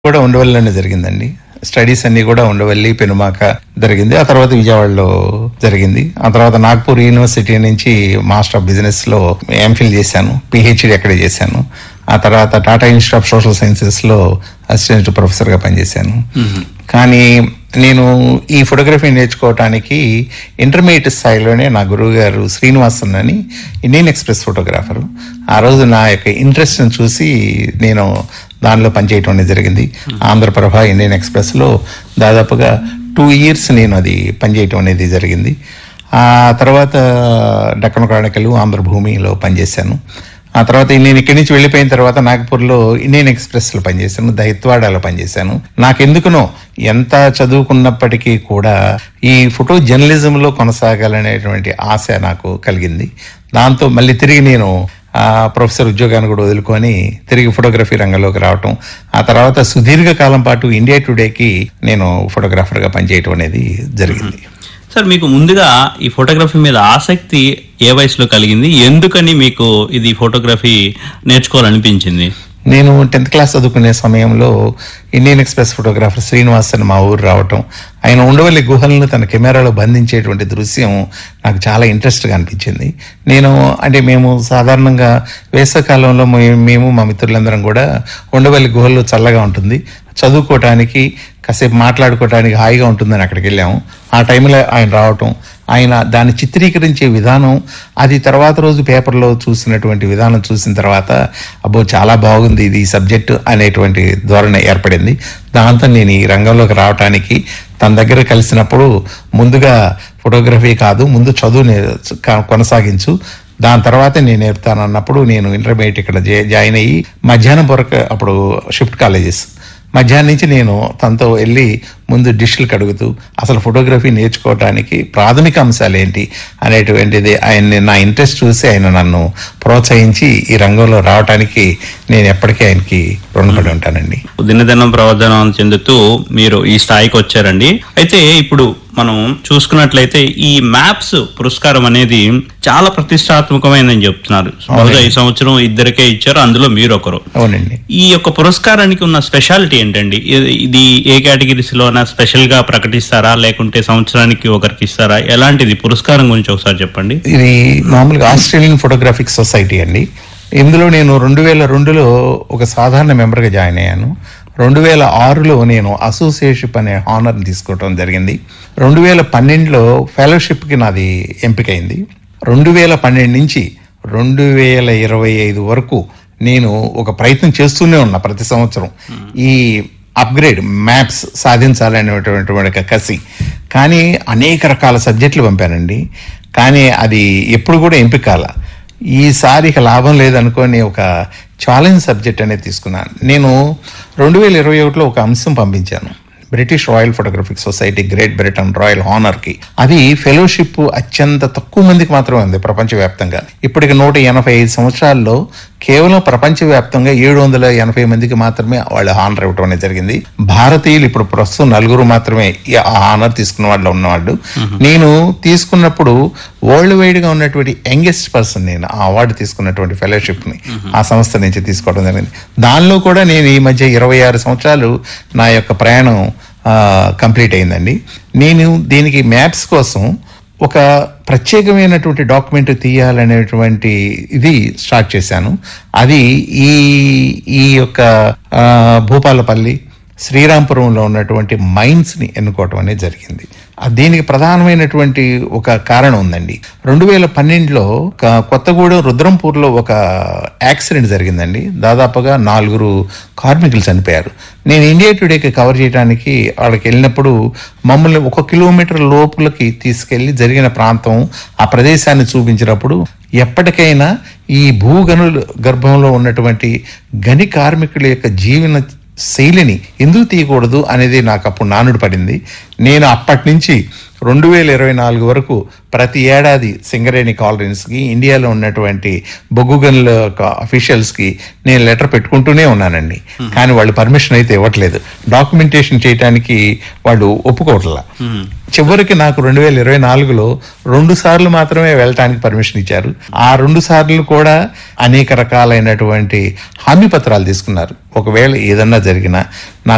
కూడా ఉండవల్లిలోనే జరిగిందండి స్టడీస్ అన్ని కూడా ఉండవల్లి పెనుమాక జరిగింది ఆ తర్వాత విజయవాడలో జరిగింది ఆ తర్వాత నాగ్పూర్ యూనివర్సిటీ నుంచి మాస్టర్ ఆఫ్ బిజినెస్ లో ఎంఫిల్ చేశాను పిహెచ్డి అక్కడే చేశాను ఆ తర్వాత Tata institute of social sciences లో అసిస్టెంట్ ప్రొఫెసర్ గా పనిచేశాను కానీ నేను ఈ ఫోటోగ్రఫీ నేర్చుకోవటానికి ఇంటర్మీడియట్ స్థాయిలోనే నా గురువు గారు శ్రీనివాసన్ అని ఇండియన్ ఎక్స్ప్రెస్ ఫోటోగ్రాఫర్ ఆ రోజు నా యొక్క ఇంట్రెస్ట్ చూసి నేను దానిలో పనిచేయటం అనేది జరిగింది ఆంధ్రప్రభ ఇండియన్ ఎక్స్ప్రెస్ లో దాదాపుగా టూ ఇయర్స్ నేను అది పనిచేయటం అనేది జరిగింది ఆ తర్వాత డక్కన క్రానికలు ఆంధ్రభూమిలో పనిచేశాను ఆ తర్వాత నేను ఇక్కడి నుంచి వెళ్ళిపోయిన తర్వాత నాగపూర్లో ఇండియన్ ఎక్స్ప్రెస్ లో పనిచేశాను దైత్వాడలో పనిచేశాను నాకెందుకునో ఎంత చదువుకున్నప్పటికీ కూడా ఈ ఫోటో జర్నలిజంలో కొనసాగాలనేటువంటి ఆశ నాకు కలిగింది దాంతో మళ్ళీ తిరిగి నేను ఆ ప్రొఫెసర్ ఉద్యోగాన్ని కూడా వదులుకొని తిరిగి ఫోటోగ్రఫీ రంగంలోకి రావటం ఆ తర్వాత సుదీర్ఘ కాలం పాటు ఇండియా టుడేకి నేను ఫోటోగ్రాఫర్గా పనిచేయటం అనేది జరిగింది సార్ మీకు ముందుగా ఈ ఫోటోగ్రఫీ మీద ఆసక్తి ఏ వయసులో కలిగింది ఎందుకని మీకు ఇది ఫోటోగ్రఫీ నేర్చుకోవాలనిపించింది నేను టెన్త్ క్లాస్ చదువుకునే సమయంలో ఇండియన్ ఎక్స్ప్రెస్ ఫోటోగ్రాఫర్ శ్రీనివాస్ అని మా ఊరు రావటం ఆయన ఉండవల్లి గుహలను తన కెమెరాలో బంధించేటువంటి దృశ్యం నాకు చాలా ఇంట్రెస్ట్గా అనిపించింది నేను అంటే మేము సాధారణంగా వేసవకాలంలో మే- మేము మా మిత్రులందరం కూడా ఉండవల్లి గుహల్లో చల్లగా ఉంటుంది చదువుకోవటానికి కాసేపు మాట్లాడుకోవటానికి హాయిగా ఉంటుందని అక్కడికి వెళ్ళాము ఆ టైంలో ఆయన రావటం ఆయన దాన్ని చిత్రీకరించే విధానం అది తర్వాత రోజు పేపర్లో చూసినటువంటి విధానం చూసిన తర్వాత అబ్బో చాలా బాగుంది ఇది సబ్జెక్టు అనేటువంటి ధోరణి ఏర్పడింది దాంతో నేను ఈ రంగంలోకి రావటానికి తన దగ్గర కలిసినప్పుడు ముందుగా ఫోటోగ్రఫీ కాదు ముందు చదువు నే- క- కొనసాగించు దాని తర్వాత నేను నేర్పుతాను అన్నప్పుడు నేను ఇంటర్మీడియట్ ఇక్కడ జా- జాయిన్ అయ్యి మధ్యాహ్నం పొరక అప్పుడు షిఫ్ట్ కాలేజెస్ మధ్యాహ్నం నుంచి నేను తనతో వెళ్ళి ముందు డిష్లు కడుగుతూ అసలు ఫోటోగ్రఫీ నేర్చుకోవడానికి ప్రాథమిక అంశాలు ఏంటి అనేటువంటిది ఆయన నా ఇంట్రెస్ట్ చూసి ఆయన నన్ను ప్రోత్సహించి ఈ రంగంలో రావడానికి నేను ఎప్పటికీ ఆయనకి రుణపడి ఉంటానండి దినదినం ప్రవర్ధనం చెందుతూ మీరు ఈ స్థాయికి వచ్చారండి అయితే ఇప్పుడు మనం చూసుకున్నట్లయితే ఈ మ్యాప్స్ పురస్కారం అనేది చాలా ప్రతిష్టాత్మకమైనని చెప్తున్నారు బహుశా ఈ సంవత్సరం ఇద్దరికే ఇచ్చారు అందులో మీరు ఒకరు అవునండి ఈ యొక్క పురస్కారానికి ఉన్న స్పెషాలిటీ ఏంటండి ఇది- ఇది ఏ కేటగిరీస్ లోన స్పెషల్ గా ప్రకటిస్తారా లేకుంటే సంవత్సరానికి ఒకరికి ఇస్తారా ఎలాంటిది పురస్కారం గురించి ఒకసారి చెప్పండి ఇది మామూలుగా ఆస్ట్రేలియన్ ఫోటోగ్రాఫిక్ సొసైటీ అండి ఇందులో నేను రెండు వేల రెండులో ఒక సాధారణ మెంబర్గా జాయిన్ అయ్యాను రెండు వేల ఆరులో నేను అసోసియేషిప్ అనే హానర్ తీసుకోవడం జరిగింది రెండు వేల పన్నెండులో ఫెలోషిప్కి నాది ఎంపికైంది రెండు వేల పన్నెండు నుంచి రెండు వేల ఇరవై ఐదు వరకు నేను ఒక ప్రయత్నం చేస్తూనే ఉన్నా ప్రతి సంవత్సరం ఈ అప్గ్రేడ్ మ్యాప్స్ సాధించాలనేటువంటి ఒక కసి కానీ అనేక రకాల సబ్జెక్టులు పంపానండి కానీ అది ఎప్పుడు కూడా ఎంపిక కాల ఈసారి ఇక లాభం లేదనుకొని ఒక ఛాలెంజ్ సబ్జెక్ట్ అనేది తీసుకున్నాను నేను రెండు వేల ఇరవై ఒకటిలో ఒక అంశం పంపించాను British royal photographic society great Britain royal honour కి అది ఫెలోషిప్ అత్యంత తక్కువ మందికి మాత్రమే ఉంది ప్రపంచవ్యాప్తంగా ఇప్పటికి నూట ఎనభై ఐదు సంవత్సరాల్లో కేవలం ప్రపంచవ్యాప్తంగా ఏడు వందల ఎనభై మందికి మాత్రమే వాళ్ళు హానర్ ఇవ్వటం అనేది జరిగింది భారతీయులు ఇప్పుడు ప్రస్తుతం నలుగురు మాత్రమే ఈ ఆ హానర్ తీసుకున్న వాళ్ళు ఉన్నవాళ్ళు నేను తీసుకున్నప్పుడు వరల్డ్ వైడ్ గా ఉన్నటువంటి యంగెస్ట్ పర్సన్ నేను ఆ అవార్డు తీసుకున్నటువంటి ఫెలోషిప్ ని ఆ సంస్థ నుంచి తీసుకోవడం జరిగింది దానిలో కూడా నేను ఈ మధ్య ఇరవై ఆరు సంవత్సరాలు నా యొక్క ప్రయాణం కంప్లీట్ అయిందండి నేను దీనికి మ్యాప్స్ కోసం ఒక ప్రత్యేకమైనటువంటి డాక్యుమెంట్ తీయాలనేటువంటి ఇది స్టార్ట్ చేశాను అది ఈ ఈ యొక్క ఆ, భూపాలపల్లి శ్రీరాంపురంలో ఉన్నటువంటి మైన్స్ ని ఎన్నుకోవటం అనేది జరిగింది ఆ దీనికి ప్రధానమైనటువంటి ఒక కారణం ఉందండి రెండు వేల పన్నెండులో క- కొత్తగూడెం రుద్రంపూర్లో ఒక యాక్సిడెంట్ జరిగిందండి దాదాపుగా నాలుగురు కార్మికులు చనిపోయారు నేను ఇండియా టుడేకి కవర్ చేయడానికి వాళ్ళకి వెళ్ళినప్పుడు మమ్మల్ని ఒక కిలోమీటర్ లోపలికి తీసుకెళ్లి జరిగిన ప్రాంతం ఆ ప్రదేశాన్ని చూపించినప్పుడు ఎప్పటికైనా ఈ భూగనుల గర్భంలో ఉన్నటువంటి గని కార్మికుల యొక్క జీవన శైలిని ఎందుకు తీయకూడదు అనేది నాకు అప్పుడు నానుడు పడింది నేను అప్పటి నుంచి రెండు వేల ఇరవై నాలుగు వరకు ప్రతి ఏడాది సింగరేణి కాలనీస్కి ఇండియాలో ఉన్నటువంటి బొగ్గు గనుల అఫీషియల్స్కి నేను లెటర్ పెట్టుకుంటూనే ఉన్నానండి కానీ వాళ్ళు పర్మిషన్ అయితే ఇవ్వట్లేదు డాక్యుమెంటేషన్ చేయడానికి వాళ్ళు ఒప్పుకోవట్లా చివరికి నాకు రెండు వేల ఇరవై నాలుగులో రెండు సార్లు మాత్రమే వెళ్ళటానికి పర్మిషన్ ఇచ్చారు ఆ రెండు సార్లు కూడా అనేక రకాలైనటువంటి హామీ పత్రాలు తీసుకున్నారు ఒకవేళ ఏదన్నా జరిగినా నాకు